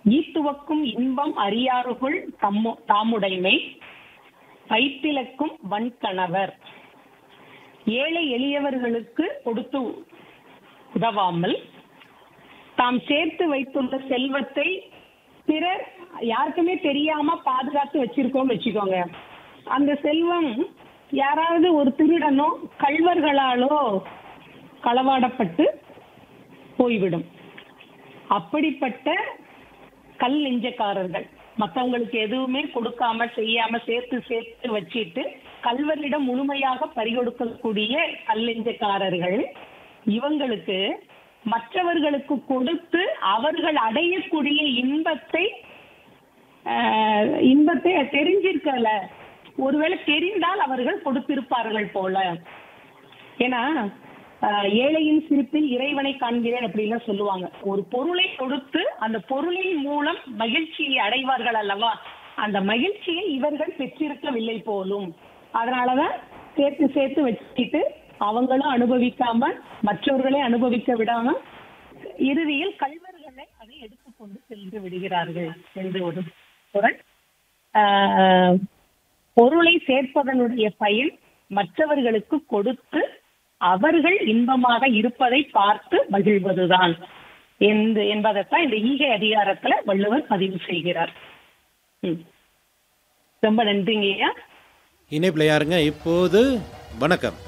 ஈத்துவக்கும் இன்பம் அறியாறுகுள் தம்மு தாமுடைமை பைத்திலக்கும் வன்கணவர் ஏழை எளியவர்களுக்கு கொடுத்து உதவாமல் தாம் சேர்த்து வைத்துள்ள செல்வத்தை பிறர் யாருக்குமே தெரியாம பாதுகாத்து வச்சிருக்கோம்னு வச்சுக்கோங்க அந்த செல்வம் யாராவது ஒரு திருடனோ கள்வர்களாலோ களவாடப்பட்டு போய்விடும் அப்படிப்பட்ட கல் நெஞ்சக்காரர்கள் மத்தவங்களுக்கு எதுவுமே கொடுக்காம செய்யாம சேர்த்து சேர்த்து வச்சிட்டு கல்வரிடம் முழுமையாக பறிகொடுக்கக்கூடிய கல் நெஞ்சக்காரர்கள் இவங்களுக்கு மற்றவர்களுக்கு கொடுத்து அவர்கள் அடையக்கூடிய இன்பத்தை ஆஹ், இன்பத்தை தெரிஞ்சிருக்கல ஒருவேளை தெரிந்தால் அவர்கள் கொடுத்திருப்பார்கள் போல ஏன்னா ஆஹ், ஏழையின் சிரிப்பில் இறைவனை காண்கிறேன் அப்படின்லாம் சொல்லுவாங்க ஒரு பொருளை கொடுத்து அந்த பொருளின் மூலம் மகிழ்ச்சியை அடைவார்கள் அல்லவா அந்த மகிழ்ச்சியை இவர்கள் பெற்றிருக்கவில்லை போலும் அதனாலதான் சேர்த்து சேர்த்து வச்சுக்கிட்டு அவங்களும் அனுபவிக்காம மற்றவர்களை அனுபவிக்க விடாம இறுதியில் கல்வர்களை அதை எடுத்துக்கொண்டு சென்று விடுகிறார்கள் என்று ஒரு குரல் ஆஹ், பொருளை சேர்ப்பதனுடைய பயன் மற்றவர்களுக்கு கொடுத்து அவர்கள் இன்பமாக இருப்பதை பார்த்து மகிழ்வதுதான் என்று என்பதைத்தான் இந்த ஈகை அதிகாரத்துல வள்ளுவர் பதிவு செய்கிறார் ம். ரொம்ப நன்றிங்க ஐயா இணைப்பில் யாருங்க இப்போது வணக்கம்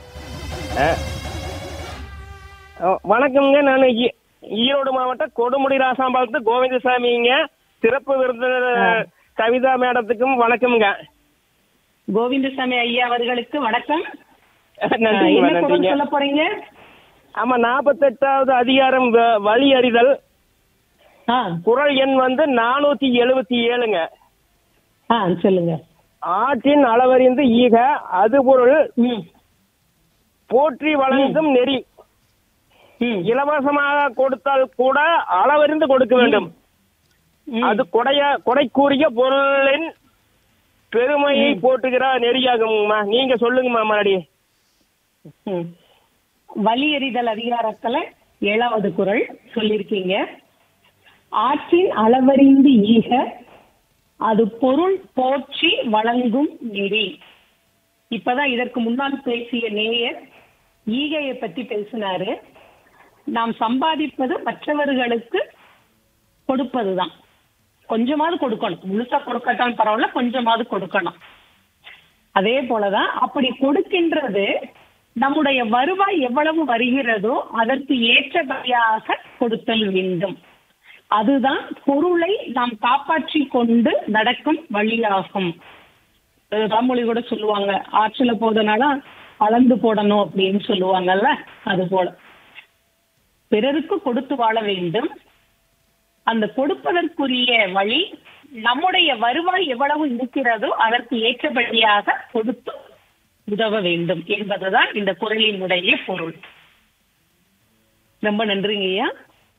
அஹ் வணக்கம்ங்க நான் ஈ- ஈரோடு மாவட்டம் கொடுமுடி ராசாம்பாளத்து கோவிந்தசாமிங்க சிறப்பு விருந்தினர் கவிதா மேடத்துக்கும் வணக்கம்ங்க கோவிந்தசாமி ஐயா அவர்களுக்கு வணக்கம் நன்றிங்க என்ன குரல் நன்றிங்க சொல்ல போறீங்க ஆமா நாற்பத்தெட்டாவது அதிகாரம் வ- வழி அறிதல் ஆ குரல் எண் வந்து நானூத்தி எழுபத்தி ஏழுங்க ஆ சொல்லுங்க ஆற்றின் அளவறிந்து ஈக அது பொருள் ம் போற்றி வழங்கும் நெறி ம் இலவசமாக கொடுத்தால் கூட அளவறிந்து கொடுக்க வேண்டும் ம். அது கொடைய கொடைக்கூறிய பொருளின் பெருமையை போட்டுகிற நெறியாகும்மா நீங்க சொல்லுங்கம்மா மறுபடி ம். வழி எறிதல் அதிகாரத்துல ஏழாவது குரல் சொல்லியிருக்கீங்க ஆற்றின் அளவறிந்து ஈக அது பொருள் போற்றி வழங்கும் நெறி இப்பதான் இதற்கு முன்னால் பேசிய நேயர் ஈகையை பத்தி பேசினாரு நாம் சம்பாதிப்பது மற்றவர்களுக்கு கொடுப்பதுதான் கொஞ்சமாவது கொடுக்கணும் முழுசா கொடுக்கட்டாலும் பரவாயில்ல கொஞ்சமாவது கொடுக்கணும் அதே போலதான் அப்படி கொடுக்கின்றது நம்முடைய வருவாய் எவ்வளவு வருகிறதோ அதற்கு ஏற்றபடியாக கொடுத்தல் வேண்டும் அதுதான் பொருளை நாம் காப்பாற்றி கொண்டு நடக்கும் வழியாகும் அஹ் பழமொழி கூட சொல்லுவாங்க ஆற்றுல போதனால அளந்து போடணும் அப்படின்னு சொல்லுவாங்கல்ல அது போல பிறருக்கு கொடுத்து வாழ வேண்டும் அந்த கொடுப்பதற்குரிய வழி நம்முடைய வருவாய் எவ்வளவு இருக்கிறதோ அதற்கு ஏற்றபடியாக கொடுத்து உதவ வேண்டும் என்பதுதான் இந்த குரலினுடைய பொருள் ரொம்ப நன்றிங்க ஐயா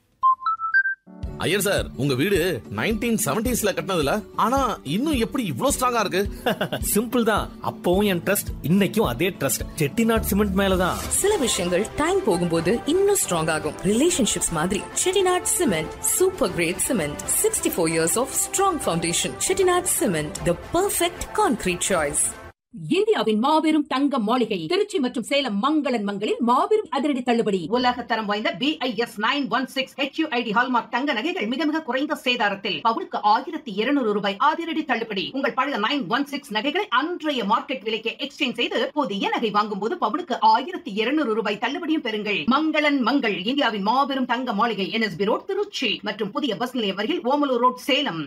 ஐயர் சார் உங்க வீடு நைன்டீன் செவன்டிஸ்ல கட்டினதுல ஆனா இன்னும் எப்படி இவ்ளோ ஸ்ட்ராங்கா இருக்கு சிம்பிள் தான் அப்பவும் என் ட்ரஸ்ட் இன்னைக்கும் அதே ட்ரஸ்ட் செட்டிநாட் சிமெண்ட் மேலதான் சில விஷயங்கள் டைம் போகும்போது இன்னும் ஸ்ட்ராங் ஆகும் ரிலேஷன்ஷிப்ஸ் மாதிரி Chettinad cement super grade cement sixty four years of strong foundation Chettinad cement the perfect concrete choice இந்தியாவின் மாபெரும் தங்க மாளிகை திருச்சி மற்றும் சேலம் மங்களன் மங்களில் மாபெரும் அதிரடி தள்ளுபடி உலக தரம் வாய்ந்த BIS nine one six HUID hallmark தங்க நகைகள் மிக மிக குறைந்த சேதாரத்தில் பவுனுக்கு ஆயிரத்தி இருநூறு ரூபாய் அதிரடி தள்ளுபடி உங்கள் பழைய நைன் ஒன் சிக்ஸ் நகைகளை அன்றைய மார்க்கெட் விலைக்கு எக்ஸ்சேஞ்ச் செய்து புதிய நகை வாங்கும் போது பவுனுக்கு ஆயிரத்தி இருநூறு ரூபாய் தள்ளுபடியும் பெறுங்கள் மங்களன் மங்கள் இந்தியாவின் மாபெரும் தங்க மாளிகை என்எஸ்பி ரோட் திருச்சி மற்றும் புதிய பஸ் நிலையம் அருகில் ஓமலூர் ரோட் சேலம்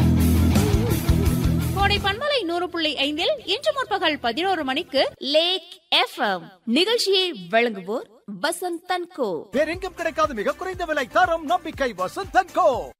கோடை பண்பலை நூறு புள்ளி ஐந்தில் இன்று முற்பகல் பதினோரு மணிக்கு லேக் எஃப்எம் நிகழ்ச்சியை வழங்குவோர் வசந்த் தன்கோ வேறெங்கும் கிடைக்காத மிக குறைந்த விலை தரம் நம்பிக்கை வசந்தன் கோ